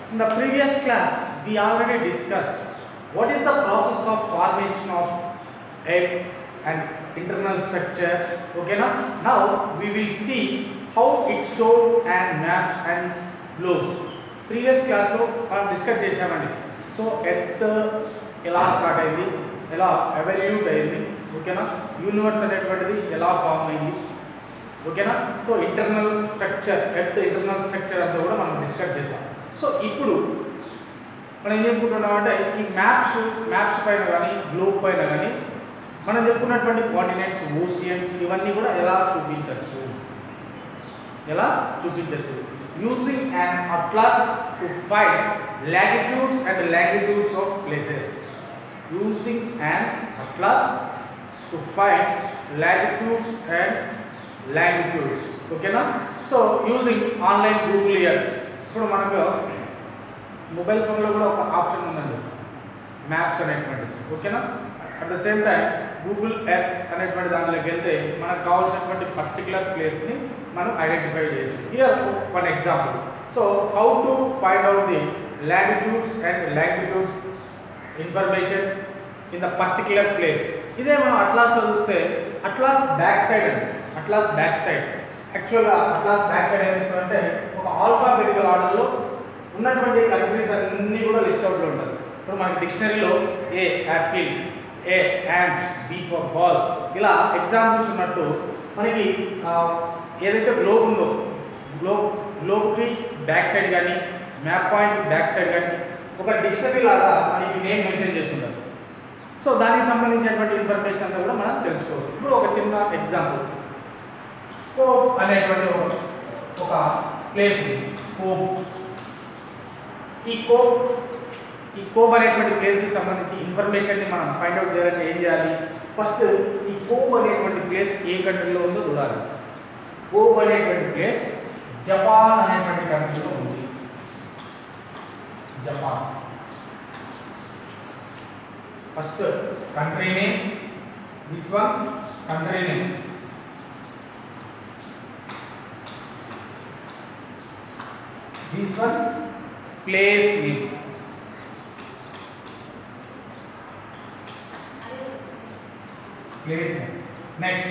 In the previous class, we already discussed what is the process of formation of egg and internal structure. Okay, now, now we will see how it shows and maps and globe. Previous క్లాస్లో మనం discuss చేసామండి so earth ఎలా start అయింది ఎలా evolute అయింది ఓకేనా universe అనేటువంటిది ఎలా ఫామ్ అయింది ఓకేనా so internal structure earth internal structure అంతా కూడా మనం డిస్కస్ చేసాం సో ఇప్పుడు మనం ఏం చెప్పుకుంటున్నాం అంటే ఈ మ్యాప్స్ మ్యాప్స్ పైన కానీ గ్లోబ్ పైన కానీ మనం చెప్పుకున్నటువంటి కోఆర్డినేట్స్ ఓషియన్స్ ఇవన్నీ కూడా ఎలా చూపించవచ్చు ఎలా చూపించవచ్చు using and atlas to find latitudes and longitudes of places using and atlas to find latitudes and longitudes ఓకేనా so using online Google Earth ఇప్పుడు మనకు మొబైల్ ఫోన్లో కూడా ఒక ఆప్షన్ ఉందండి మ్యాప్స్ అనేటువంటిది ఓకేనా at the same time Google Earth అనేటువంటి దాంట్లోకి వెళ్తే మనకు కావాల్సినటువంటి పర్టికులర్ ప్లేస్ని మనం ఐడెంటిఫై చేయొచ్చు here one example so how to find out the latitudes and longitudes information in the particular place ఇదే మనం అట్లాస్లో చూస్తే అట్లాస్ బ్యాక్ సైడ్ అండి అట్లాస్ బ్యాక్ సైడ్ యాక్చువల్గా అట్లాస్ బ్యాక్ సైడ్ ఏం చేస్తుందంటే ఒక ఆల్ఫాబెటికల్ ఆర్డర్లో ఉన్నటువంటి కంట్రీస్ అన్నీ కూడా లిస్ట్ అవుట్లో ఉంటుంది ఇప్పుడు మనకి డిక్షనరీలో A apple A ant B for ball ఇలా ఎగ్జాంపుల్స్ ఉన్నట్టు మనకి ఆ, ఏదైతే గ్లోబ్ ఉందో గ్లోబ్ గ్లోబ్కి బ్యాక్ సైడ్ కానీ మ్యాప్ పాయింట్ బ్యాక్ సైడ్ కానీ ఒక డిక్షనరీ లాగా మనకి నేమ్ మెన్షన్ చేస్తుంటారు సో దానికి సంబంధించినటువంటి ఇన్ఫర్మేషన్ అంతా కూడా మనం తెలుసుకోవచ్చు ఇప్పుడు ఒక చిన్న ఎగ్జాంపుల్ కోప్ అనేటువంటి ఒక- ఒక ప్లేస్ ఉంది కోప్ ఈ కోప్ ఈ కోప్ అనేటువంటి ప్లేస్కి సంబంధించి ఇన్ఫర్మేషన్ని మనం ఫైండ్ అవుట్ చేయాలంటే ఏం చేయాలి ఫస్ట్ ఈ కోప్ అనేటువంటి ప్లేస్ ఏ కంట్రీలో ఉందో చూడాలి కోప్ అనేటువంటి ప్లేస్ జపాన్ అనేటువంటి కంట్రీలో ఉంది Japan first country name this one country name this one place name place name next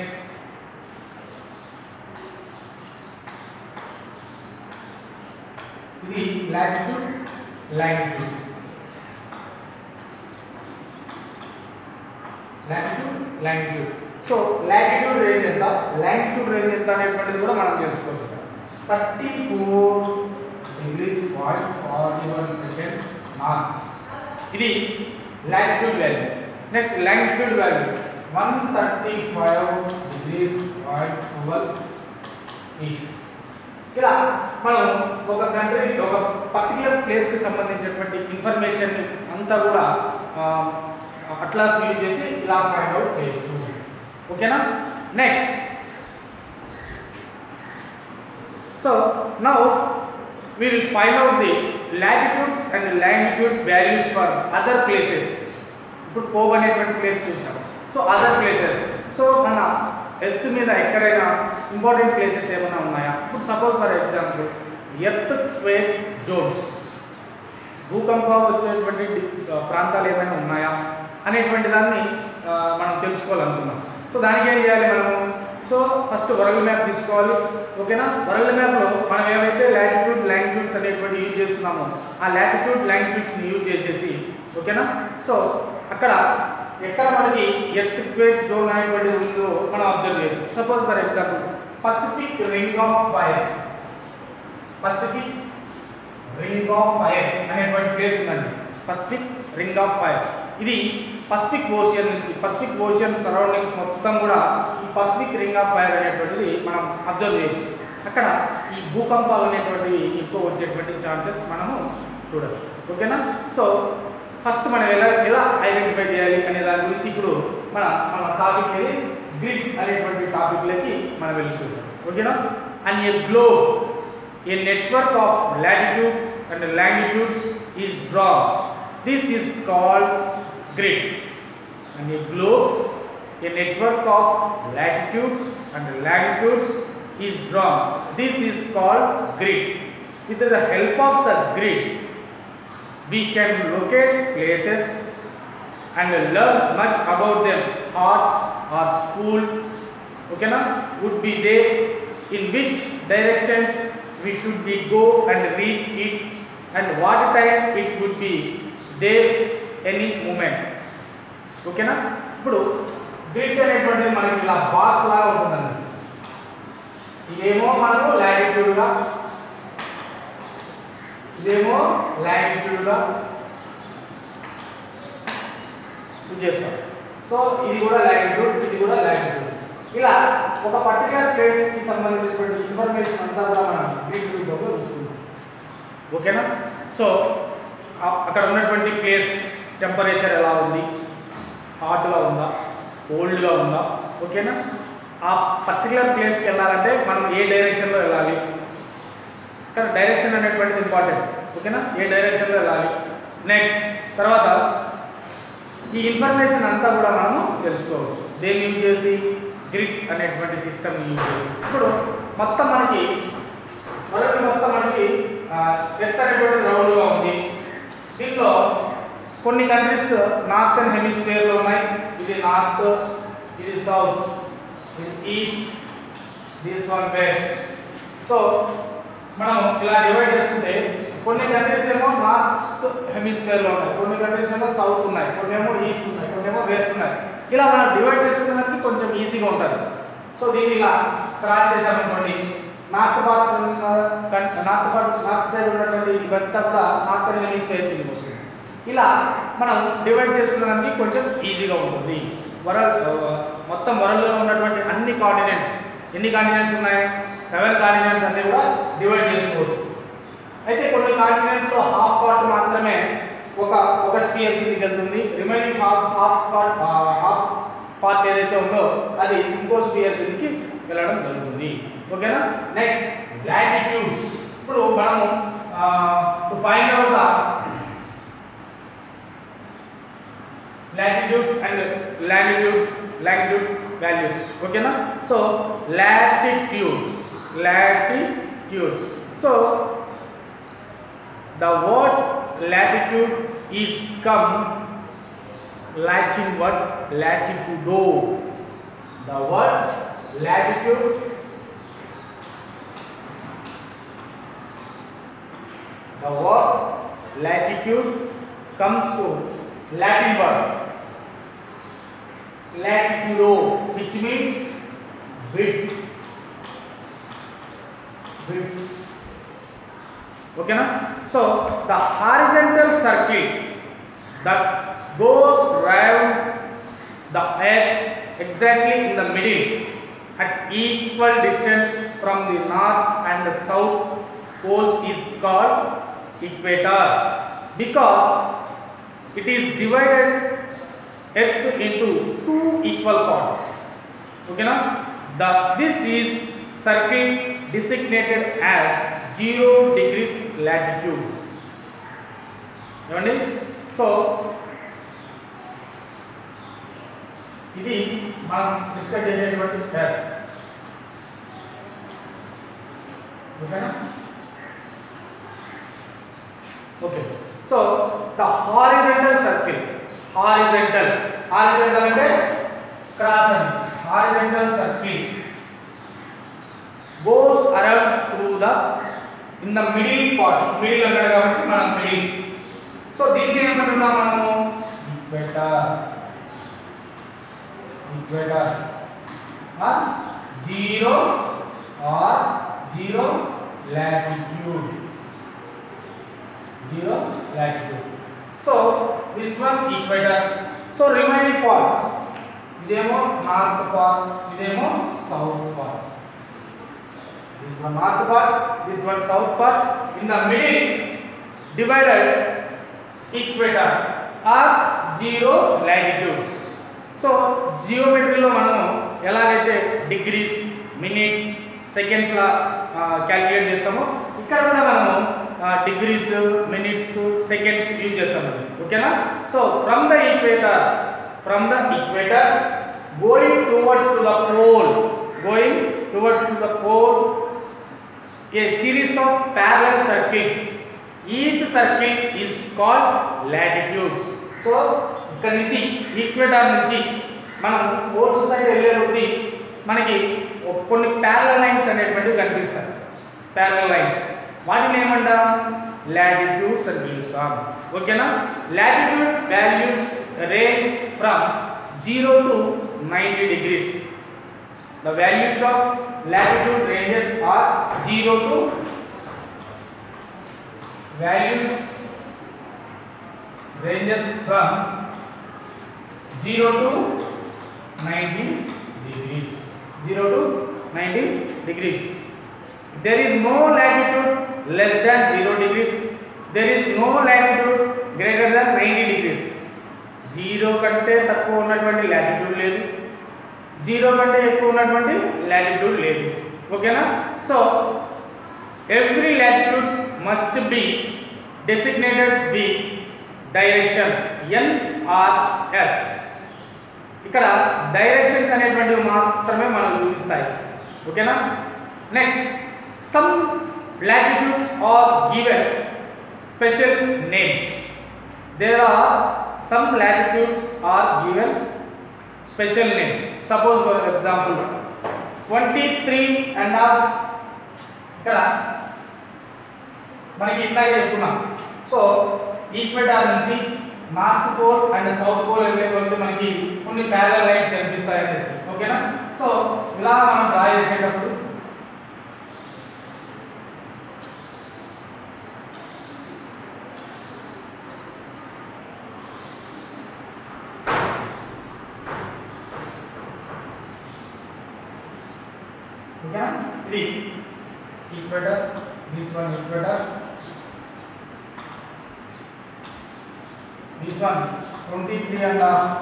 ఇది latitude longitude latitude longitude so latitude range ఎంత లాంగిట్యూడ్ రేంజ్ ఎంత అనేటువంటిది కూడా మనం తెలుసుకోవచ్చు thirty four degrees point forty one second north ఇది latitude value next longitude value one thirty five degrees point twelve east ఇలా మనం ఒక కంట్రీ ఒక పర్టికులర్ ప్లేస్కి సంబంధించినటువంటి ఇన్ఫర్మేషన్ అంతా కూడా అట్లాస్ యూజ్ చేసి ఇలా ఫైండ్ అవుట్ చేయొచ్చు ఓకేనా next so now we will find out the latitudes and longitude values for other places ఇప్పుడు కోబ్ అనేటువంటి ప్లేస్ చూసాం సో అదర్ ప్లేసెస్ సో మన ఎర్త్ మీద ఎక్కడైనా ఇంపార్టెంట్ ప్లేసెస్ ఏమైనా ఉన్నాయా ఇప్పుడు suppose for example earthquake zones భూకంపం వచ్చేటువంటి ఆ, ప్రాంతాలు ఏమైనా ఉన్నాయా అనేటువంటి దాన్ని ఆ, మనం తెలుసుకోవాలనుకున్నాం సో దానికి ఏం చేయాలి మనము సో ఫస్ట్ వరల్డ్ మ్యాప్ తీసుకోవాలి ఓకేనా వరల్డ్ మ్యాప్లో మనం ఏవైతే లాటిట్యూడ్ లాంగిట్యూడ్స్ అనేటువంటి యూజ్ చేస్తున్నామో ఆ లాటిట్యూడ్ లాంగిట్యూడ్స్ని యూజ్ చేసేసి ఓకేనా సో అక్కడ ఎక్కడ మనకి ఎర్త్ క్వేక్ జోన్ అనేటువంటిది ఉందో మనం అబ్జర్వ్ చేయొచ్చు suppose for example Pacific ring of fire Pacific ring of fire అనేటువంటి ప్లేస్ ఉందండి పసిఫిక్ రింగ్ ఆఫ్ ఫైర్ ఇది పసిఫిక్ ఓషియన్ నుంచి పసిఫిక్ ఓషియన్ సరౌండింగ్స్ మొత్తం కూడా ఈ పసిఫిక్ రింగ్ ఆఫ్ ఫైర్ అనేటువంటిది మనం అబ్జర్వ్ చేయొచ్చు అక్కడ ఈ భూకంపాలు అనేటువంటివి ఎక్కువ వచ్చేటువంటి ఛాన్సెస్ మనము చూడొచ్చు ఓకేనా సో ఫస్ట్ మనం ఎలా ఎలా ఐడెంటిఫై చేయాలి అనే దాని గురించి ఇప్పుడు మన మన టాపిక్ ఏది గ్రిడ్ అనేటువంటి టాపిక్లోకి మనం వెళ్తున్నాం ఓకేనా and a globe a network of latitudes and longitudes is drawn. This is called grid. And a globe, a network of latitudes and longitudes is drawn. This is called grid. With the help of the grid, we can locate places and learn much about them hot or cool okay na would be there in which directions we should be go and reach it and what time it would be there any moment ఓకేనా ఇప్పుడు grid అనేటువంటిది మనకి ఇలా box లాగా ఉంటుందండి ఇదేమో మనకు లాటిట్యూడ్గా ఇదేమో లాటిట్యూడ్గా ఇది చేస్తాం సో ఇది కూడా లాటిట్యూడ్ ఇది కూడా లాటిట్యూడ్ ఇలా ఒక పర్టికులర్ ప్లేస్కి సంబంధించినటువంటి ఇన్ఫర్మేషన్ అంతా కూడా మనం గ్రిడ్ రూపంలో చూసుకుంటాం ఓకేనా సో ఆ- అక్కడ ఉన్నటువంటి ప్లేస్ టెంపరేచర్ ఎలా ఉంది హాట్గా ఉందా కోల్డ్గా ఉందా ఓకేనా ఆ పర్టికులర్ ప్లేస్కి వెళ్ళాలంటే మనం ఏ డైరెక్షన్లో వెళ్ళాలి కానీ డైరెక్షన్ అనేటువంటిది ఇంపార్టెంట్ ఓకేనా ఏ డైరెక్షన్లో వెళ్ళాలి నెక్స్ట్ తర్వాత ఈ ఇన్ఫర్మేషన్ అంతా కూడా మనము తెలుసుకోవచ్చు దేన్ని యూజ్ చేసి గ్రిడ్ అనేటువంటి సిస్టమ్ యూజ్ చేసి ఇప్పుడు మొత్తం మనకి మొదటి మొత్తం మనకి ఆ, ఎర్త్ అనేటువంటి రౌండ్గా ఉంది దీంట్లో కొన్ని కంట్రీస్ నార్థన్ హెమిస్ఫియర్లో ఉన్నాయి ఇది నార్త్ ఇది సౌత్ ఇది east this one west so మనం ఇలా డివైడ్ చేసుకుంటే కొన్ని కంట్రీస్ ఏమో నార్త్ హెమిస్ఫియర్లో ఉన్నాయి కొన్ని కంట్రీస్ ఏమో సౌత్ ఉన్నాయి కొన్ని ఏమో ఈస్ట్ ఉన్నాయి కొన్ని ఏమో వెస్ట్ ఉన్నాయి ఇలా మనం డివైడ్ చేసుకునేదానికి కొంచెం ఈజీగా ఉంటుంది సో దీన్ని ఇలా క్రాస్ చేసామనుకోండి north part north part north side ఉన్నటువంటి ఇవంతా కూడా నార్త్ హెమిస్ఫియర్ కిందకి వస్తుంది ఇలా మనం డివైడ్ చేసుకునేదానికి కొంచెం ఈజీగా ఉంటుంది వరల్డ్ మొత్తం వరల్డ్లో ఉన్నటువంటి అన్ని కాంటినెంట్స్ ఎన్ని కాంటినెంట్స్ ఉన్నాయి సెవెన్ కాంటినెంట్స్ అన్ని కూడా డివైడ్ చేసుకోవచ్చు అయితే కొన్ని కాంటినెంట్స్లో హాఫ్ పార్ట్ మాత్రమే ఒక ఒక స్పియర్ కిందకి వెళ్తుంది remaining half half spot half part ఏదైతే ఉందో అది ఇంకో స్పియర్ కిందకి వెళ్ళడం జరుగుతుంది ఓకేనా నెక్స్ట్ లాటిట్యూడ్స్ ఇప్పుడు మనము to find out the latitudes and latitude latitude values okay na so latitudes latitudes so the word latitude is come latin word latitudo the word latitude the word latitude comes to latin word latitudo which means width width okay na so the horizontal circle that goes round the earth exactly in the middle at equal distance from the north and the south poles is called equator because it is divided earth into two equal parts okay na the this is circle designated as 0 degrees latitude ఏమండి so ఇది మనం discuss చేసేటువంటి earth ఓకేనా okay so the horizontal circle horizontal horizontal అంటే cross అని horizontal circle goes around through the in the middle part middle అన్నాడు కాబట్టి మనం మిడిల్ సో దీనికి ఏమంటున్నాం మనము equator equator zero or zero latitude zero latitude. So this one equator. So remaining parts. ఇదేమో north part ఇదేమో south part this one north part this one south part in the middle divided equator or zero latitudes so జియోమెట్రీలో మనము ఎలాగైతే degrees minutes సెకండ్స్లా calculate చేస్తామో ఇక్కడ కూడా మనము degrees minutes seconds use చేస్తాం ఓకేనా so from the equator from the equator going towards to the pole going towards to the pole a series of parallel circles each circle is called latitudes so ఇక్కడ నుంచి ఈక్వేటార్ నుంచి మనం poles side వెళ్ళే కొద్దీ మనకి ఒక కొన్ని ప్యారల్ లైన్స్ అనేటువంటివి కనిపిస్తాయి ప్యారల్ లైన్స్ వాటిని ఏమంటాం లాటిట్యూడ్స్ అని పిలుస్తాం ఓకేనా latitude values range from zero to ninety degrees the values of latitude ranges are zero to values ranges from 0 to 90 degrees 0 to 90 degrees there is no latitude less than 0 degrees there is no latitude greater than 90 degrees zero కంటే తక్కువ ఉన్నటువంటి latitude లేదు zero కంటే ఎక్కువ ఉన్నటువంటి latitude లేదు ఓకేనా so every latitude must be designated with direction n or s ఇక్కడ డైరెక్షన్స్ అనేటువంటివి మాత్రమే మనం చూపిస్తాయి ఓకేనా next some latitudes are given special names there are some latitudes are given special names suppose for example twenty three and half ఇక్కడ మనకి ఇందాక చెప్పుకున్నాం సో ఈక్వెటార్ నుంచి north pole and south pole వెళ్ళే కొద్ది మనకి కొన్ని ప్యారల్ లైన్స్ కనిపిస్తాయి అనేసి ఓకేనా సో ఇలా మనం డ్రా చేసేటప్పుడు ఓకేనా ఇది equator this one equator this one 23 and a half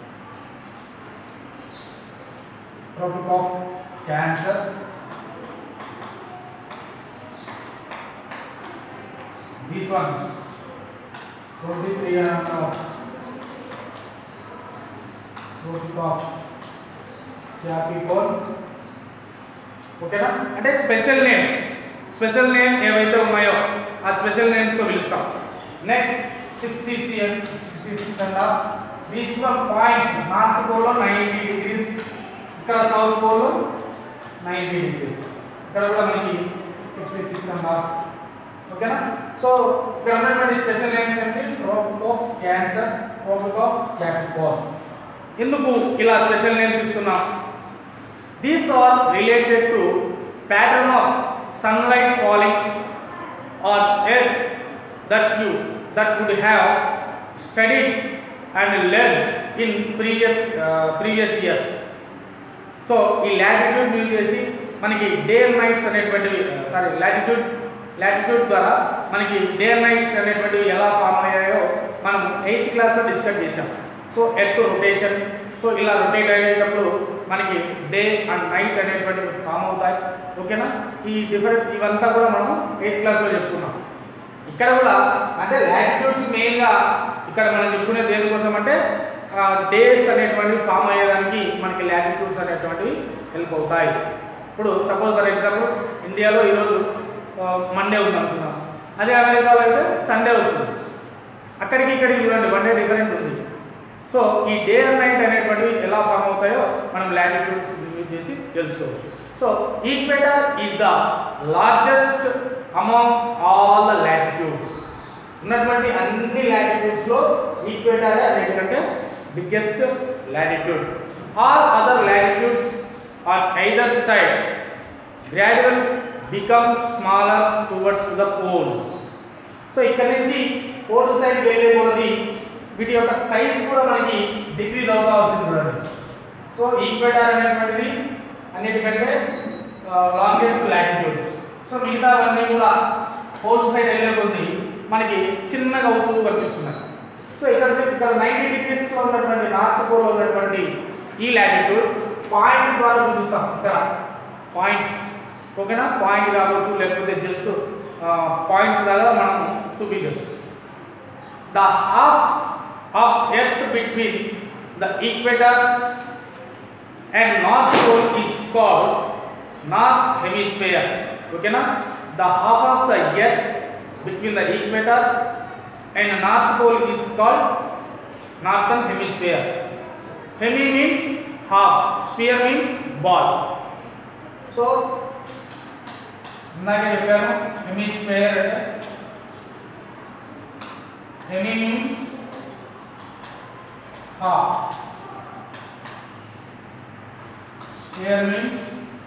tropic of cancer this one 23 and a half tropic of capricorn ఓకేనా అంటే స్పెషల్ నేమ్స్ స్పెషల్ నేమ్ ఏవైతే ఉన్నాయో ఆ స్పెషల్ నేమ్స్తో పిలుస్తాం నెక్స్ట్ సిక్స్టీ సిఎం sixty six and half these one points north పోల్లో ninety degrees ఇక్కడ సౌత్ పోల్లో నైంటీ డిగ్రీస్ ఇక్కడ కూడా మనకి సిక్స్టీ సిక్స్ అండ్ హాఫ్ ఓకేనా సో ఇక్కడ ఉన్నటువంటి స్పెషల్ నేమ్స్ ఏంటి tropic of cancer tropic of capricorn ఎందుకు ఇలా స్పెషల్ నేమ్స్ ఇస్తున్నాం These are related to pattern of sunlight falling on earth that you that would have studied and learned in previous uh, previous year. So ఈ latitude use చేసి మనకి day and nights అనేటువంటివి sorry latitude latitude ద్వారా మనకి day and nights అనేటువంటివి ఎలా form అయ్యాయో మనం ఎయిత్ క్లాస్లో డిస్కస్ చేసాం సో ఎర్త్ రొటేషన్ సో ఇలా రొటేట్ అయ్యేటప్పుడు మనకి డే అండ్ నైట్ అనేటువంటివి ఫామ్ అవుతాయి ఓకేనా ఈ డిఫరెంట్ ఇవంతా కూడా మనం ఎయిత్ క్లాస్లో చెప్పుకున్నాం ఇక్కడ కూడా అంటే లాటిట్యూడ్స్ మెయిన్గా ఇక్కడ మనం చూసుకునే దేనికోసం అంటే డేస్ అనేటువంటివి ఫామ్ అయ్యేదానికి మనకి లాటిట్యూడ్స్ అనేటువంటివి హెల్ప్ అవుతాయి ఇప్పుడు సపోజ్ ఫర్ ఎగ్జాంపుల్ ఇండియాలో ఈరోజు మండే ఉంది అనుకున్నాం అదే అమెరికాలో అయితే సండే వస్తుంది అక్కడికి ఇక్కడికి చూడండి వన్ డే డిఫరెంట్ ఉంది సో ఈ డే అండ్ నైట్ అనేటువంటివి ఎలా ఫామ్ అవుతాయో మనం లాటిట్యూడ్స్ యూజ్ చేసి తెలుసుకోవచ్చు so equator is the largest among all the latitudes ఉన్నటువంటి అన్ని లాటిట్యూడ్స్లో ఈక్వేటర్ అనేటికంటే biggest latitude all other latitudes are either side gradual become smaller towards to the poles so ఇక్కడ నుంచి పోల్స్ సైడ్ వెళ్ళే కొలది వీటి యొక్క సైజ్ కూడా మనకి డిక్రీజ్ అవుతా వచ్చింది చూడండి సో ఈక్వేటర్ అనేటువంటిది అన్నిటికంటే లాంగెస్ట్ లాటిట్యూడ్ సో మిగతావన్నీ కూడా పోల్స్ సైడ్ వెళ్ళే కొద్ది మనకి చిన్నగా అవుతూ కనిపిస్తున్నాయి సో ఇక్కడ చూ- ఇక్కడ నైంటీ డిగ్రీస్లో ఉన్నటువంటి నార్త్ పోల్ ఉన్నటువంటి ఈ లాటిట్యూడ్ పాయింట్ ద్వారా చూపిస్తాం ఇక్కడ పాయింట్ ఓకేనా పాయింట్ కావచ్చు లేకపోతే జస్ట్ పాయింట్స్ ద్వారా మనం చూపించవచ్చు the half of earth between the equator and north pole is called north hemisphere okay na the half of the earth between the equator and north pole is called northern hemisphere hemi means half sphere means ball so ఇందాక చెప్పాను hemisphere అంటే hemi means half sphere means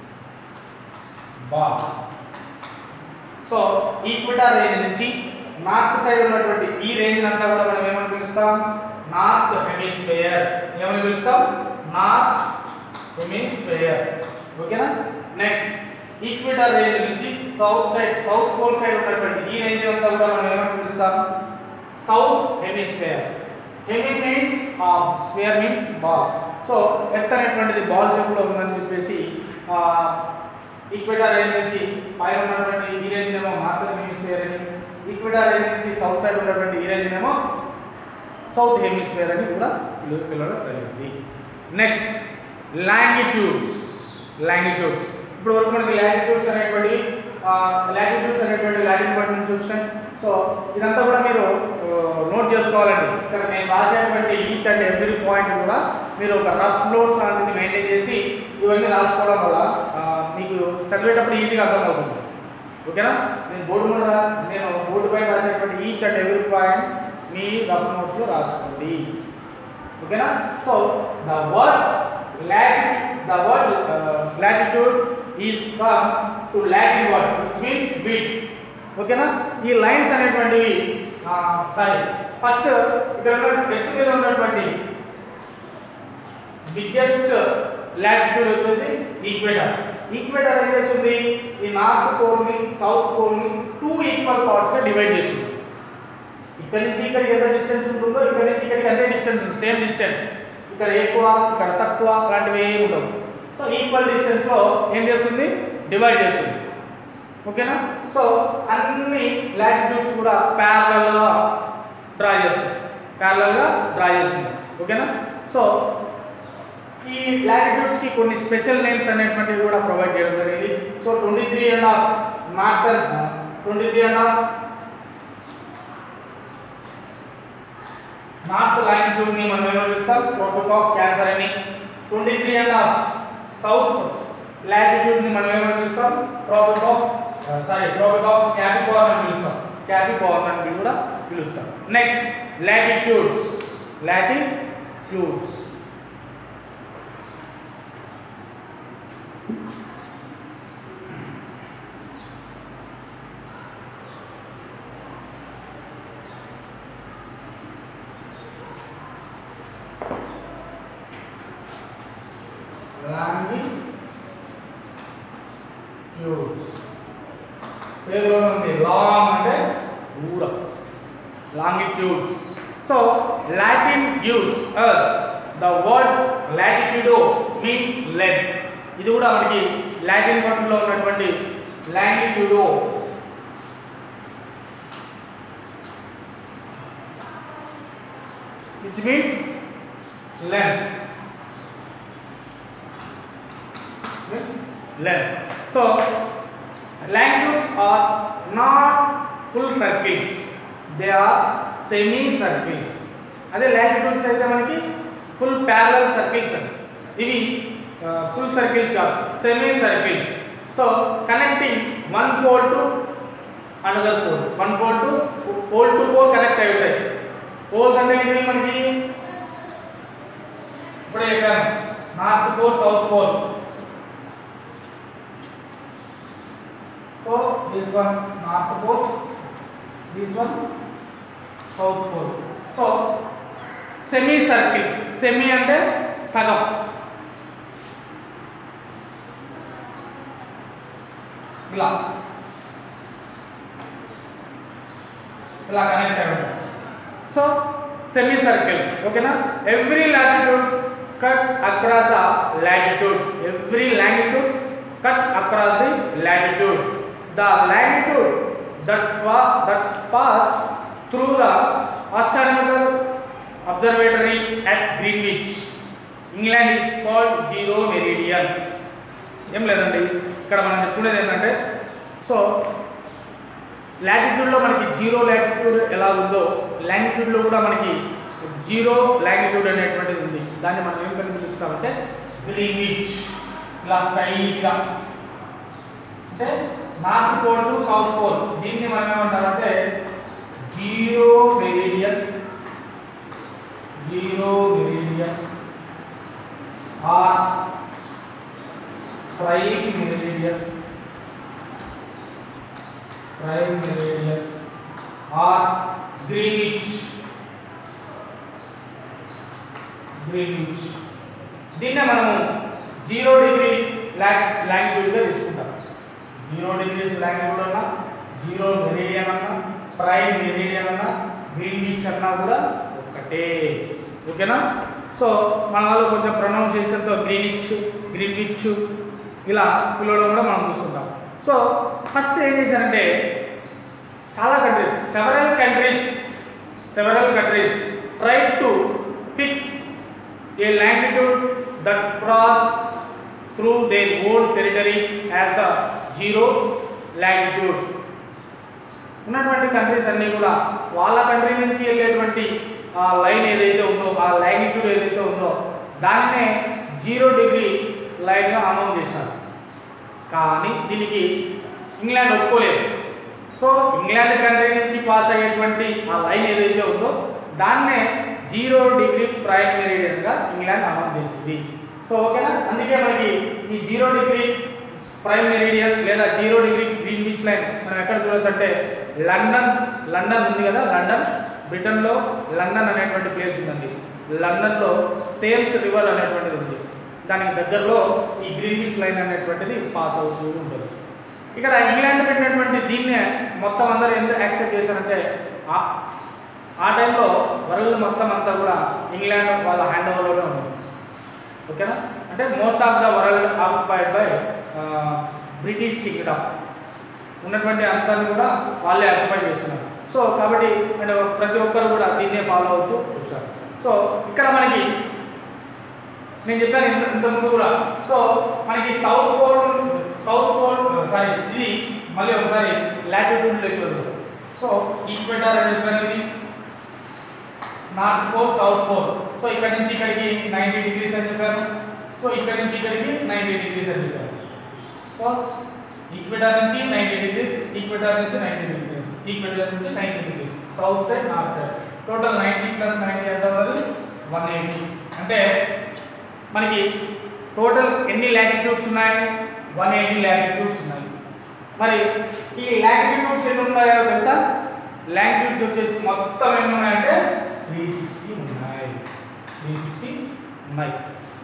ball so equator range నుంచి north side ఉన్నటువంటి ఈ range అంతా కూడా మనం ఏమని పిలుస్తాం నార్త్ హెమిస్ఫియర్ ఏమని పిలుస్తాం నార్త్ హెమిస్ఫియర్ ఓకేనా నెక్స్ట్ ఈక్విటార్ రేంజ్ నుంచి south side south pole side ఉన్నటువంటి ఈ రేంజ్ అంతా కూడా మనం ఏమని పిలుస్తాం south hemisphere hemi means half sphere means ball so earth అనేటువంటిది బాల్ షేప్లో ఉందని చెప్పేసి ఈక్విటార్ రేంజ్ నుంచి పైన ఉన్నటువంటి ఈ రేంజ్ ఏమో నార్త్ హెమిస్ఫియర్ అని ఈక్విటార్ రేంజ్ నుంచి సౌత్ సైడ్ ఉన్నటువంటి ఈ రేంజ్ ఏమో సౌత్ హెమిస్ఫియర్ అని కూడా పిలు- పిలవడం జరిగింది నెక్స్ట్ లాంగిట్యూడ్స్ లాంగిట్యూడ్స్ ఇప్పుడు వరకు మనకి లాంగిట్యూడ్స్ అనేటువంటి లాంగిట్యూడ్స్ అనేటువంటి లాటిన్ వర్డ్ నుంచి వచ్చాయి సో ఇదంతా కూడా మీరు నోట్ చేసుకోవాలండి ఇక్కడ నేను రాసేటువంటి ఈచ్ అండ్ ఎవ్రీ పాయింట్ కూడా మీరు ఒక రఫ్ నోట్స్ లాంటిది మెయింటైన్ చేసి ఇవన్నీ రాసుకోవడం వల్ల ఆ, మీకు చదివేటప్పుడు ఈజీగా అర్థమవుతుంది ఓకేనా నేను బోర్డు మీద రా- నేను బోర్డు పైన రాసేటువంటి ఈచ్ అండ్ ఎవ్రీ పాయింట్ మీ రఫ్ నోట్స్లో రాసుకోండి ఓకేనా so the word latitude the word latitude is come to Latin word which means bit ఓకేనా ఈ లైన్స్ అనేటువంటివి సారీ ఫస్ట్ ఇక్కడ ఉన్న ఎత్తు మీద ఉన్నటువంటి బిగ్గెస్ట్ లాటిట్యూడ్ వచ్చేసి ఈక్వేటర్ ఈక్వేటర్ ఏం చేస్తుంది ఈ నార్త్ పోల్ని సౌత్ పోల్ని టూ ఈక్వల్ పార్ట్స్గా డివైడ్ చేస్తుంది ఇక్కడ నుంచి ఇక్కడికి ఎంత డిస్టెన్స్ ఉంటుందో ఇక్కడ నుంచి ఇక్కడికి అదే డిస్టెన్స్ ఉంది సేమ్ డిస్టెన్స్ ఇక్కడ ఎక్కువ ఇక్కడ తక్కువ అలాంటివి ఏమి ఉండవు సో ఈక్వల్ డిస్టెన్స్లో ఏం చేస్తుంది డివైడ్ చేస్తుంది ఓకేనా సో అన్ని లాటిట్యూడ్స్ కూడా ప్యారలల్గా డ్రా చేస్తుంది ప్యారలల్గా డ్రా చేస్తుంది ఓకేనా సో ఈ లాటిట్యూడ్స్కి కొన్ని స్పెషల్ నేమ్స్ అనేటువంటివి కూడా ప్రొవైడ్ చేయడం జరిగింది so twenty three and half north or twenty three and half north longitude ని మనం ఏమని పిలుస్తాం ట్రోపిక్ ఆఫ్ క్యాన్సర్ అని twenty three and half south latitude ని మనం ఏమని పిలుస్తాం Tropic of sorry Tropic of Capricorn అని పిలుస్తాం క్యాపికార్న్ అని కూడా పిలుస్తాం నెక్స్ట్ లాటిట్యూడ్స్ లాటిట్యూడ్స్ లాంగిట్యూడ్స్ పేరులో ఉంది లాంగ్ అంటే దూరం longitudes so Latin use as the word latitudo means length ఇది కూడా మనకి లాటిన్ వర్డ్లో ఉన్నటువంటి longitudo which means length means length so latitudes are not full circles they are semi circles అదే లాటిట్యూడ్స్ అయితే మనకి ఫుల్ ప్యారలల్ సర్కిల్స్ అండి ఇవి ఫుల్ సర్కిల్స్ కాదు semi circles so connecting one pole to another pole one pole to pole to pole connect అయి ఉంటాయి poles అంటే ఏంటి మనకి ఇప్పుడే చెప్పాను north pole south pole so this one north pole this one south pole so semi circles semi అంటే సగం ఇలా ఇలా కనెక్ట్ అయి ఉంటాయి సో సెమీ సర్కిల్స్ ఓకేనా every latitude cut across the latitude every latitude cut across the latitude the latitude that that pass through the astronomical observatory at greenwich England is called zero meridian ఏం లేదండి ఇక్కడ మనం చెప్పుకునేది ఏంటంటే so లాటిట్యూడ్లో మనకి zero latitude ఎలా ఉందో లాంగిట్యూడ్లో కూడా మనకి జీరో లాంగిట్యూడ్ అనేటువంటిది ఉంది దాన్ని మనం ఏం కనుక పిలుస్తామంటే గ్రీన్విచ్ ఇలా స్ట్రైట్గా అంటే north pole to south pole దీన్ని మనం ఏమంటామంటే zero meridian zero meridian or prime meridian prime meridian or Greenwich Greenwich దీన్నే మనము జీరో డిగ్రీ లాంగిట్యూడ్గా తీసుకుంటాం జీరో డిగ్రీస్ లాంగిట్యూడ్ అన్నా జీరో మెరీడియన్ అన్నా ప్రైమ్ మెరీడియన్ అన్నా గ్రీనిచ్ అన్నా కూడా ఒకటే ఓకేనా సో మన వాళ్ళు కొంచెం ప్రొనౌన్సియేషన్తో గ్రీనిచ్ గ్రీన్విచ్ ఇలా పిలవడం కూడా మనం చూస్తుంటాం సో ఫస్ట్ ఏం చేశారంటే చాలా countries several countries several countries try to fix a longitude that cross through their own territory as the zero longitude ఉన్నటువంటి కంట్రీస్ అన్నీ కూడా వాళ్ళ కంట్రీ నుంచి వెళ్ళేటువంటి ఆ లైన్ ఏదైతే ఉందో ఆ లాంగిట్యూడ్ ఏదైతే ఉందో దాన్నే జీరో డిగ్రీ లైన్గా అనౌన్స్ చేశారు కానీ దీనికి ఇంగ్లాండ్ ఒప్పుకోలేదు సో ఇంగ్లాండ్ కంట్రీ నుంచి పాస్ అయ్యేటువంటి ఆ లైన్ ఏదైతే ఉందో దాన్నే జీరో డిగ్రీ ప్రైమ్ మెరీడియన్గా ఇంగ్లాండ్ అనౌన్స్ చేసింది సో ఓకేనా అందుకే మనకి ఈ జీరో డిగ్రీ ప్రైమ్ మెరీడియన్ లేదా zero degree Greenwich line మనం ఎక్కడ చూడొచ్చు అంటే లండన్ లండన్ ఉంది కదా లండన్ బ్రిటన్లో లండన్ అనేటువంటి ప్లేస్ ఉందండి లండన్లో థేమ్స్ రివర్ అనేటువంటిది ఉంది దానికి దగ్గరలో ఈ గ్రీన్ బీచ్ లైన్ అనేటువంటిది పాస్ అవుతూ ఉంటుంది ఇక్కడ ఇంగ్లాండ్ పెట్టినటువంటి దీన్నే మొత్తం అందరూ ఎందుకు యాక్సెప్ట్ చేశారంటే ఆ- ఆ టైంలో వరల్డ్ మొత్తం అంతా కూడా ఇంగ్లాండ్ వాళ్ళ హ్యాండ్ ఓవర్లోనే ఉంది ఓకేనా అంటే most of the world occupied by British kingdom ఉన్నటువంటి అంతాన్ని కూడా వాళ్ళే ఆక్యుపై చేస్తున్నారు సో కాబట్టి అంటే ప్రతి ఒక్కరు కూడా దీన్నే ఫాలో అవుతూ వచ్చారు సో ఇక్కడ మనకి నేను చెప్పాను ఇంత ఇంతకుముందు కూడా సో మనకి south pole south pole sorry ఇది మళ్ళీ ఒకసారి లాటిట్యూడ్ లెక్క సో ఈక్వెటార్ అని చెప్పాను ఇది north pole south pole so ఇక్కడ నుంచి ఇక్కడికి నైంటీ డిగ్రీస్ అని చెప్పాను సో ఇక్కడ నుంచి ఇక్కడికి నైంటీ డిగ్రీస్ అని చెప్పాను సో ఈక్వెటార్ నుంచి నైంటీ డిగ్రీస్ ఈక్వెటార్ నుంచి నైంటీ డిగ్రీస్ ఈక్వెటార్ నుంచి ninety degrees south side north side total ninety plus ninety ఎంత అవుతుంది వన్ ఎయిటీ అంటే మనకి టోటల్ ఎన్ని లాటిట్యూడ్స్ ఉన్నాయి వన్ ఎయిటీ లాటిట్యూడ్స్ ఉన్నాయి మరి ఈ లాటిట్యూడ్స్ ఎన్ని ఉన్నాయో తెలుసా లాటిట్యూడ్స్ వచ్చేసి మొత్తం ఎన్ని ఉన్నాయంటే త్రీ సిక్స్టీ ఉన్నాయి త్రీ సిక్స్టీ ఉన్నాయి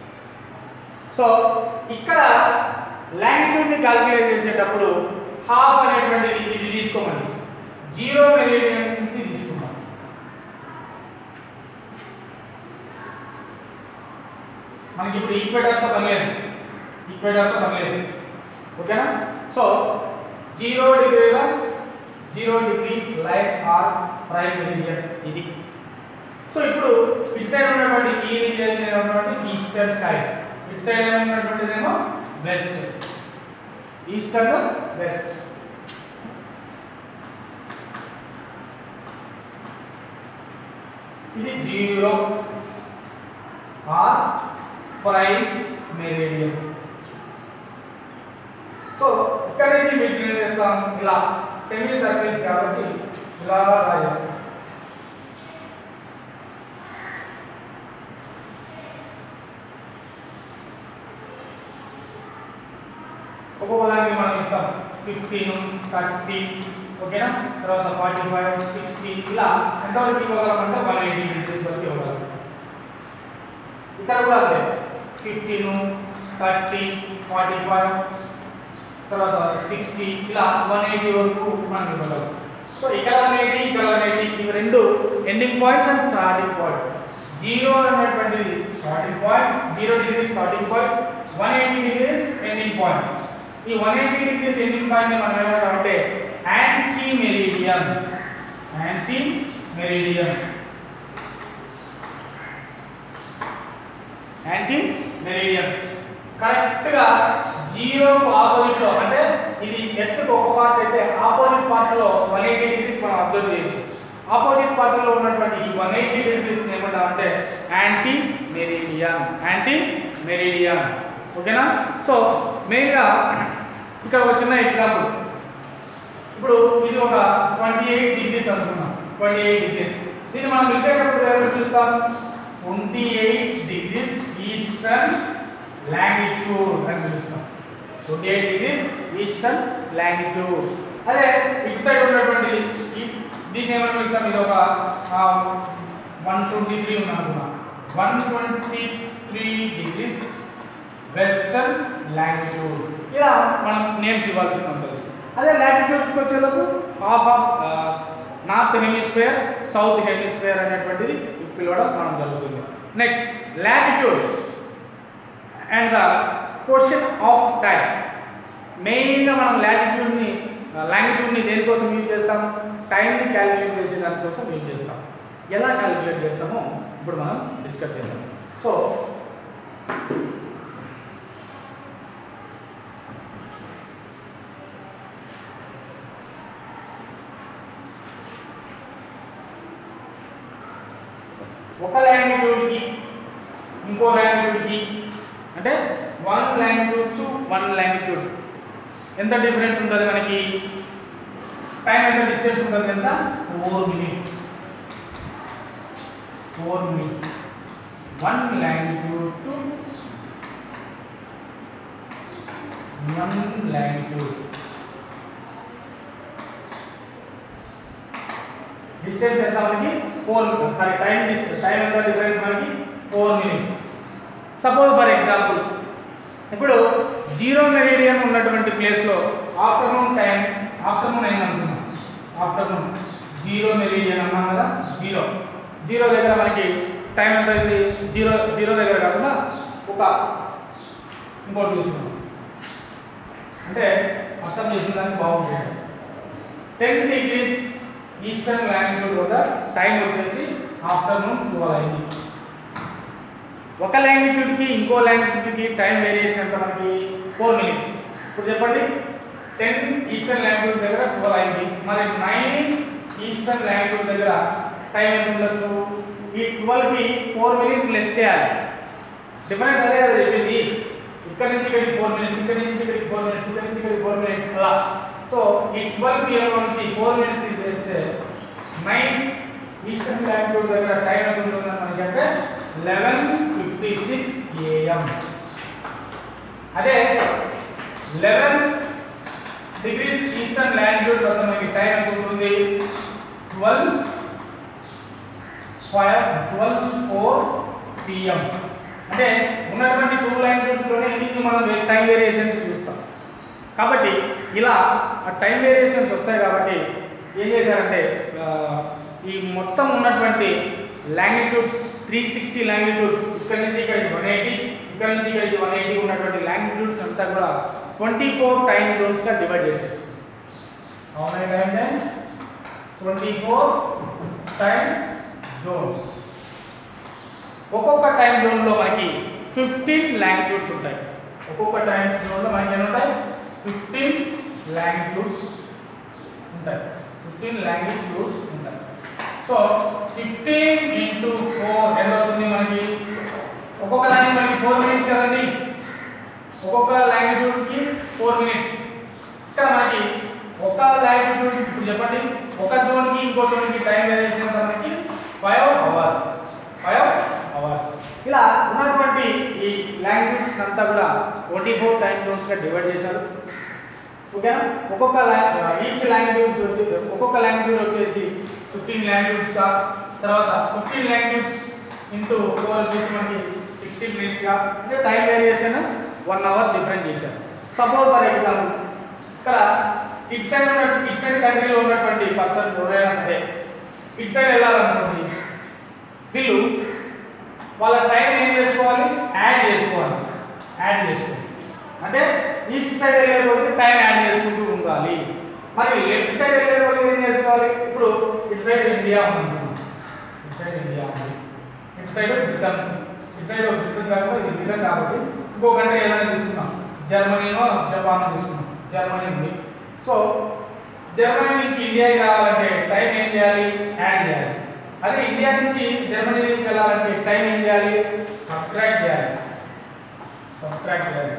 సో ఇక్కడ లాంగిట్యూడ్ని క్యాల్కులేట్ చేసేటప్పుడు హాఫ్ అనేటువంటిది ఇది తీసుకోమని జీరో మెరీడియన్ నుంచి తీసుకున్నాం మనకి ఇప్పుడు ఈక్వేటర్తో పని లేదు ఈక్వేటర్తో పని లేదు ఓకేనా సో జీరో డిగ్రీలో zero degree line or prime meridian ఇది సో ఇప్పుడు ఇటు సైడ్ ఉన్నటువంటి ఈ రీజియన్ ఉన్నటువంటి ఈస్టర్న్ సైడ్ ఇటు సైడ్ ఉన్నటువంటిదేమో వెస్ట్ ఈస్టర్న్ వెస్ట్ ఇది zero or prime meridian so ఇక్కడ నుంచి మీకు ఏం చేస్తాం ఇలా సెమీ సర్కిల్స్ కాబట్టి ఇలా రాజేస్తాం ఒక్కొక్క దానికి మనం ఇస్తాం ఫిఫ్టీన్ థర్టీ ఓకేనా తర్వాత ఫార్టీ ఫైవ్ సిక్స్టీ ఇలా ఎంతవరకు ఇవ్వగలం అంటే వన్ ఎయిటీ డిగ్రీస్ వరకు ఇవ్వగలం ఇక్కడ కూడా అంతే ఫిఫ్టీన్ థర్టీ ఫార్టీ ఫైవ్ తర్వాత సిక్స్టీ ఇలా వన్ ఎయిటీ వరకు మనం ఇవ్వగలం సో ఇక్కడ వన్ ఎయిటీ ఇక్కడ వన్ ఎయిటీ ఇవి రెండు ending points and starting point zero అనేటువంటిది starting point zero degree starting point one eighty degrees ending point ఈ one eighty degrees ending point మనం ఏమంటామంటే anti meridian anti meridian anti meridian కరెక్ట్గా జీరోకు opposite లో అంటే ఇది ఎత్తుకు ఒక పార్ట్ అయితే ఆపోజిట్ పార్ట్ లో వన్ ఎయిటీ డిగ్రీస్ మనం అబ్జర్వ్ చేయొచ్చు ఆపోజిట్ పార్ట్ లో ఉన్నటువంటి ఈ వన్ ఎయిటీ డిగ్రీస్ ఏమంటాం అంటే యాంటీ మెరీడియన్ యాంటీ మెరీడియన్ ఓకేనా సో మెయిన్గా ఇక్కడ ఒక చిన్న ఎగ్జాంపుల్ ఇప్పుడు ఇది ఒక ట్వంటీ ఎయిట్ డిగ్రీస్ అనుకున్నాం ట్వంటీ ఎయిట్ డిగ్రీస్ దీన్ని మనం పిలిచేటప్పుడు ఎవరు చూస్తాం twenty eight degrees eastern longitude అని పిలుస్తాం twenty eight degrees eastern longitude అదే ఇటు సైడ్ ఉన్నటువంటి ఈ- దీన్ని ఏమని పిలుస్తాం ఇది ఒక వన్ ట్వంటీ త్రీ ఉంది అనుకున్నాం one twenty three degrees western longitude ఇలా మనం నేమ్స్ ఇవ్వాల్సి ఉంటుంది అదే లాటిట్యూడ్స్కి వచ్చేలోపు half of north hemisphere south hemisphere అనేటువంటిది పిలవడం మనం జరుగుతుంది next latitudes and the question of time మెయిన్గా మనం లాటిట్యూడ్ని లాంగిట్యూడ్ని దేనికోసం యూజ్ చేస్తాం టైంని క్యాలిక్యులేట్ చేసే దానికోసం యూజ్ చేస్తాం ఎలా క్యాలిక్యులేట్ చేస్తామో ఇప్పుడు మనం డిస్కస్ చేద్దాం సో ఒక లాంగిట్యూడ్కి ఇంకో లాంగిట్యూడ్కి అంటే one longitude to one longitude ఎంత డిఫరెన్స్ ఉంటుంది మనకి టైం ఎంత డిస్టెన్స్ ఉంటుంది తెలుసా four minutes four minutes one longitude to one longitude distance ఎంత మనకి four sorry time distance time ఎంత డిఫరెన్స్ మనకి four minutes suppose for example ఇప్పుడు జీరో మెరీడియన్ ఉన్నటువంటి ప్లేస్లో ఆఫ్టర్నూన్ టైం ఆఫ్టర్నూన్ అయింది అనుకున్నాం ఆఫ్టర్నూన్ జీరో మెరీడియన్ అన్నాం కదా జీరో జీరో దగ్గర మనకి టైం ఎంత అయింది జీరో జీరో దగ్గర కాకుండా ఒక ఇంకోటి చూసుకున్నాం అంటే అర్థం చేసిన దానికి బాగుంటుంది టెన్ డిగ్రీస్ ఈస్టర్న్ లాంగిట్యూడ్ వద్ద టైం వచ్చేసి ఆఫ్టర్నూన్ ట్వెల్వ్ అయింది ఒక లాంగిట్యూడ్కి ఇంకో లాంగిట్యూడ్కి టైం వేరియేషన్ ఎంత మనకి ఫోర్ మినిట్స్ ఇప్పుడు చెప్పండి టెన్ ఈస్టర్న్ లాంగిట్యూడ్ దగ్గర ట్వెల్వ్ అయింది మరి నైన్ ఈస్టర్న్ లాంగిట్యూడ్ దగ్గర టైం ఎంత ఉండొచ్చు ఈ ట్వెల్వ్కి ఫోర్ మినిట్స్ లెస్ చేయాలి డిఫరెన్స్ అదే కదా చెప్పింది ఇక్కడ నుంచి ఇక్కడికి ఫోర్ మినిట్స్ ఇక్కడ నుంచి ఇక్కడికి ఫోర్ మినిట్స్ ఇక్కడ నుంచి ఇక్కడికి ఫోర్ మినిట్స్ అలా సో ఈ ట్వెల్వ్ పిఎం నుంచి ఫోర్ మినిట్స్ తీసేస్తే నైన్ ఈస్టర్న్ లాంగిట్యూడ్ దగ్గర టైం ఎంత ఉంటుందని మనకి అంటే లెవెన్ ఫిఫ్టీ సిక్స్ ఏఎం అదే లెవెన్ డిగ్రీస్ ఈస్టర్న్ లాంగిట్యూడ్ వద్ద మనకి టైం ఎంత ఉంటుంది twelve five twelve four PM అంటే ఉన్నటువంటి టూ లాంగ్వేజ్లోనే ఎన్ని మనం టైం వేరియేషన్స్ చూస్తాం కాబట్టి ఇలా ఆ టైం వేరియేషన్స్ వస్తాయి కాబట్టి ఏం చేశారంటే ఆ, ఈ మొత్తం ఉన్నటువంటి లాంగిట్యూడ్స్ త్రీ సిక్స్టీ లాంగిట్యూడ్స్ ఇక్కడ నుంచి ఇక్కడికి వన్ ఎయిటీ ఇక్కడ నుంచి ఇక్కడికి వన్ ఎయిటీ ఉన్నటువంటి లాంగిట్యూడ్స్ అంతా కూడా ట్వంటీ ఫోర్ టైం జోన్స్గా డివైడ్ చేశారు how many time times twenty four time zones ఒక్కొక్క టైం జోన్లో మనకి ఫిఫ్టీన్ లాంగిట్యూడ్స్ ఉంటాయి ఒక్కొక్క టైం జోన్లో మనకి ఎన్ని ఉంటాయి ఫిఫ్టీన్ లాంగిట్యూడ్స్ ఉంటాయి ఫిఫ్టీన్ లాంగిట్యూడ్స్ ఉంటాయి సో ఫిఫ్టీన్ ఇంటూ ఫోర్ ఎంత అవుతుంది మనకి ఒక్కొక్క దానికి మనకి ఫోర్ మినిట్స్ కదండి ఒక్కొక్క లాంగిట్యూడ్కి ఫోర్ మినిట్స్ ఇక్కడ మనకి ఒక లాంగిట్యూడ్ ఇప్పుడు చెప్పండి ఒక జోన్కి ఇంకో జోన్కి టైం వేరియేషన్ ఎంత మనకి ఫైవ్ అవర్స్ ఫైవ్ అవర్స్ ఇలా ఉన్నటువంటి ఈ లాంగ్వేజ్ అంతా కూడా ట్వంటీ ఫోర్ టైం జోన్స్గా డివైడ్ చేశారు ఓకేనా ఒక్కొక్క ఈచ్ లాంగ్వేజ్ వచ్చి ఒక్కొక్క లాంగ్వేజ్ వచ్చేసి ఫిఫ్టీన్ లాంగ్వేజ్గా తర్వాత ఫిఫ్టీన్ లాంగ్వేజ్ ఇంటూ ఫోర్ వచ్చేసి మనకి సిక్స్టీ మినిట్స్గా అంటే time variation one hour different చేశారు సపోజ్ ఫర్ ఎగ్జాంపుల్ ఇక్కడ ఇటు సైడ్ ఉన్న ఇటు సైడ్ కంట్రీలో ఉన్నటువంటి పర్సన్ ఎవరైనా సరే ఇటు సైడ్ వెళ్ళాలనుకోండి వీళ్ళు వాళ్ళ టైం ఏం చేసుకోవాలి యాడ్ చేసుకోవాలి యాడ్ చేసుకోవాలి అంటే ఈస్ట్ సైడ్ వెళ్ళే రోజు టైం యాడ్ చేసుకుంటూ ఉండాలి మరి లెఫ్ట్ సైడ్ వెళ్ళే రోజు ఏం చేసుకోవాలి ఇప్పుడు ఇటు సైడ్ ఇండియా ఉంది ఇటు సైడ్ ఇండియా ఉంది ఇటు సైడ్ బ్రిటన్ ఇటు సైడ్ బ్రిటన్ కాకుండా ఇది బ్రిటన్ కాబట్టి ఇంకో కంట్రీ ఏదైనా తీసుకున్నాం జర్మనీనో జపాన్ తీసుకున్నాం జర్మనీ ఉంది సో జర్మనీ నుంచి ఇండియాకి రావాలంటే టైం ఏం చేయాలి యాడ్ చేయాలి అదే ఇండియా నుంచి జర్మనీకి వెళ్ళాలంటే టైం ఏం చేయాలి సబ్ట్రాక్ట్ చేయాలి సబ్ట్రాక్ట్ చేయాలి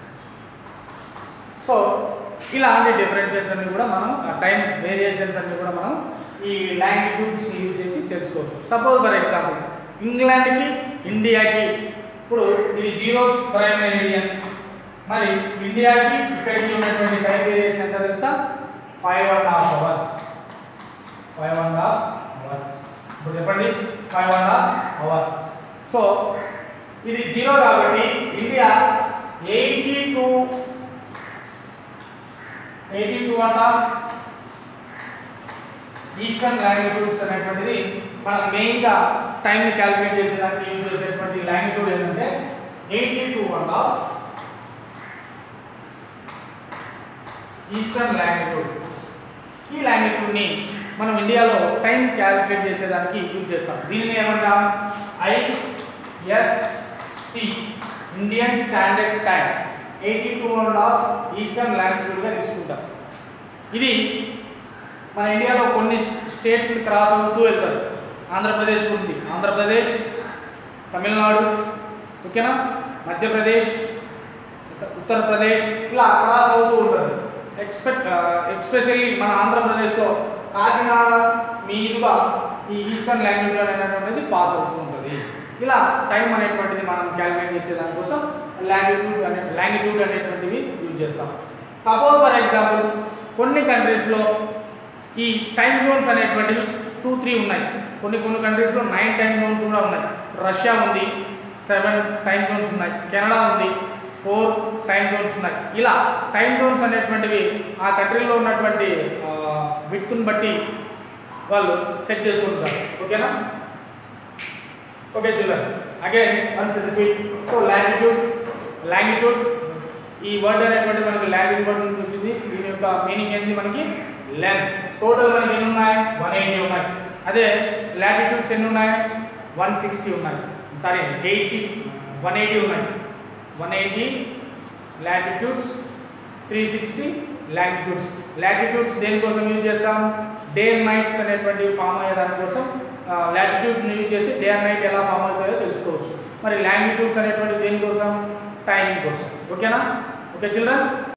సో ఇలాంటి డిఫరెన్షియేట్స్ అన్ని కూడా మనం టైం వేరియేషన్స్ అన్ని కూడా మనం ఈ లాంగిట్యూడ్స్ యూజ్ చేసి తెలుసుకోవచ్చు సపోజ్ ఫర్ ఎగ్జాంపుల్ ఇంగ్లాండ్కి ఇండియాకి ఇప్పుడు ఇది జీరో ప్రైమ్ మెరిడియన్ మరి ఇండియాకి ఇక్కడికి ఉన్నటువంటి టైం వేరియేషన్ ఎంత తెలుసా five and half hours five and half hours ఇప్పుడు చెప్పండి five and half hours so ఇది జీరో కాబట్టి India eighty two eighty two and half eastern longitudes అనేటువంటిది మనం మెయిన్గా టైంని క్యాలిక్యులేట్ చేసేదానికి యూజ్ చేసేటువంటి లాంగిట్యూడ్ ఏంటంటే eighty two and half eastern longitude ఈ లాంగిట్యూడ్ని మనం ఇండియాలో టైం క్యాలిక్యులేట్ చేసేదానికి యూజ్ చేస్తాం దీనిని ఏమంటాం IST Indian standard time eighty two and half eastern లాంగిట్యూడ్గా తీసుకుంటాం ఇది మన ఇండియాలో కొన్ని స్టేట్స్ క్రాస్ అవుతూ వెళ్తారు ఆంధ్రప్రదేశ్ ఉంది ఆంధ్రప్రదేశ్ తమిళనాడు ఓకేనా మధ్యప్రదేశ్ ఉత్త- ఉత్తరప్రదేశ్ ఇలా క్రాస్ అవుతూ ఉంటారు ఎక్స్పెక్ట్ ఎక్స్పెషల్లీ మన ఆంధ్రప్రదేశ్లో కాకినాడ మీదుగా ఈ ఈస్టర్న్ లాంగ్వేజ్ అనేటువంటిది పాస్ అవుతూ ఉంటుంది ఇలా టైం అనేటువంటిది మనం క్యాలిక్యులేట్ చేసే దానికోసం లాంగిట్యూడ్ అనే లాంగిట్యూడ్ అనేటువంటివి యూజ్ చేస్తాం సపోజ్ ఫర్ ఎగ్జాంపుల్ కొన్ని కంట్రీస్లో ఈ టైం జోన్స్ అనేటువంటివి టూ త్రీ ఉన్నాయి కొన్ని కొన్ని కంట్రీస్లో నైన్ టైం జోన్స్ కూడా ఉన్నాయి రష్యా ఉంది సెవెన్ టైం జోన్స్ ఉన్నాయి కెనడా ఉంది ఫోర్ టైం జోన్స్ ఉన్నాయి ఇలా టైం జోన్స్ అనేటువంటివి ఆ కంట్రీలో ఉన్నటువంటి విత్తుని బట్టి వాళ్ళు చెక్ చేసుకుంటారు ఓకేనా ఓకే చూడండి again once repeat so longitude longitude ఈ వర్డ్ అనేటువంటి మనకి లాంగ్వేజ్ వర్డ్ నుంచి వచ్చింది దీని యొక్క మీనింగ్ ఏంటి మనకి లెంత్ టోటల్ మనకి ఎన్ని ఉన్నాయి వన్ ఎయిటీ ఉన్నాయి అదే లాటిట్యూడ్స్ ఎన్ని ఉన్నాయి వన్ సిక్స్టీ ఉన్నాయి సారీ ఎయిటీ వన్ ఎయిటీ ఉన్నాయి one eighty latitudes three sixty latitudes latitudes దేనికోసం యూజ్ చేస్తాం డే అండ్ నైట్స్ అనేటువంటి ఫామ్ అయ్యే దానికోసం లాటిట్యూడ్ని యూజ్ చేసి డే అండ్ నైట్ ఎలా ఫామ్ అవుతాయో తెలుసుకోవచ్చు మరి లాంగిట్యూడ్స్ అనేటువంటి దేనికోసం టైమింగ్ కోసం ఓకేనా ఓకే చిల్డ్రన్